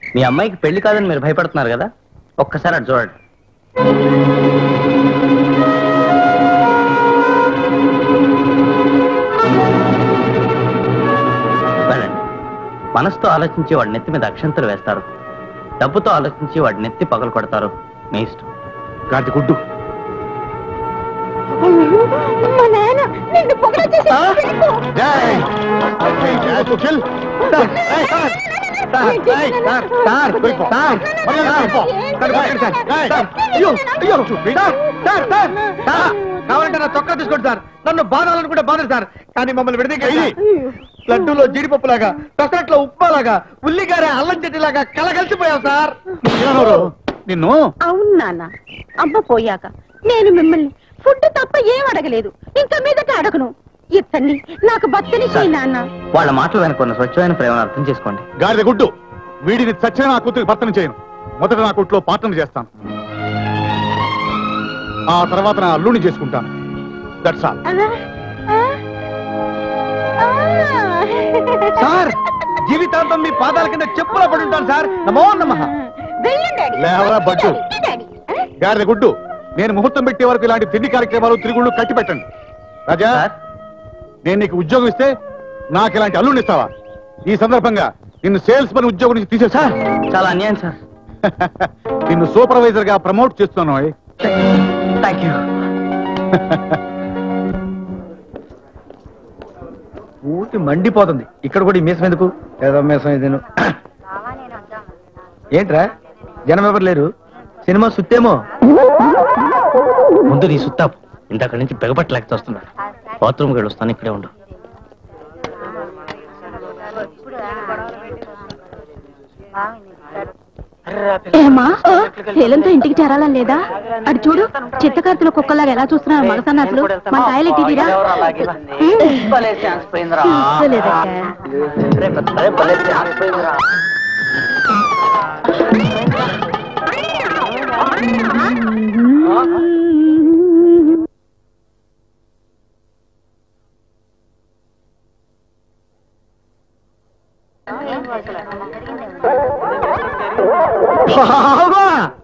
మీ అమ్మాయికి పెళ్లి కాదని మీరు భయపడుతున్నారు కదా ఒక్కసారి అటు చూడండి వెళ్ళండి మనసుతో ఆలోచించి వాడి నెత్తి మీద అక్షంతలు వేస్తారు డబ్బుతో ఆలోచించి వాడి నెత్తి పగలు కొడతారు మీ ఇష్టం గాడి గుడ్డు మా నాన్న నిన్ను పొగడ జై జై టు కిల్ కావాలంటే నా చొక్కా తీసుకోండి సార్ నన్ను బాధాలనుకుంటే బాధ సార్ కానీ మమ్మల్ని విడదీయండి లడ్డూలో జీడిపప్పులాగా పెసరట్లో ఉప్మాలాగా ఉల్లిగారే అల్లం చెట్టులాగా కలగలిసిపోయావు సార్ నిన్ను అవును నాన్న అమ్మ పోయాక నేను మిమ్మల్ని ఫుడ్ తప్ప ఏం అడగలేదు ఇంకా మీదట అడగను ఇతండి నాకు భక్తిని చేయి నాన్న వాళ్ళ మాటలు వెనుకున్న స్వచ్ఛమైన ప్రేమను అర్థం చేసుకోండి గాడిద గుడ్డు వీడిని చచ్చిన నా కూతురికి భర్తను చేయను మొదట నా కొట్లో పాత్రను చేస్తాను ఆ తర్వాత నా అల్లుని చేసుకుంటాను దట్స్ ఆల్ ఆ, ఆ, ఆ. సార్ జీవితాంతం మీ పాదాల కింద చెప్పులా పడి ఉంటాను సార్ నమో నమ వెళ్ళండి డాడీ. లేవరా బడ్డు. వెళ్ళండి డాడీ. ఆ? గాడిద గుడ్డు నేను ముహూర్తం పెట్టే వరకు ఇలాంటి తిండి కార్యక్రమాలు తిరుగుళ్ళు కట్టి పెట్టండి రాజా సార్ నేను నీకు ఉద్యోగం ఇస్తే నాకు ఇలాంటి అల్లుని ఇస్తావా ఈ సందర్భంగా నిన్ను సేల్స్ పని ఉద్యోగం నుంచి తీసేసా సార్ చాలా అన్యాయం సార్ నిన్ను సూపర్వైజర్ గా ప్రమోట్ చేస్తున్నాను ఓయ్. థ్యాంక్ యూ ఊటి మండిపోతుంది ఇక్కడ కూడా ఈ మీసం ఎందుకు ఏదో మీసం ఇది ఏంట్రా జనం ఎవరు లేరు సినిమా సుత్తేమో ముందు నీ సుత్తాపు ఇంతక్కడి నుంచి బెగపట్టలేక వస్తున్నాడు బాత్రూమ్కి వెళ్ళి వస్తాను ఇక్కడే ఉండు ఏమా శీలంతో ఇంటికి చేరాలని లేదా అటు చూడు చిత్తకార్తెలు కుక్కలాగా ఎలా చూస్తున్నారు మగసన్నాతులు మన టాయిలెట్ ఇదిరా బావా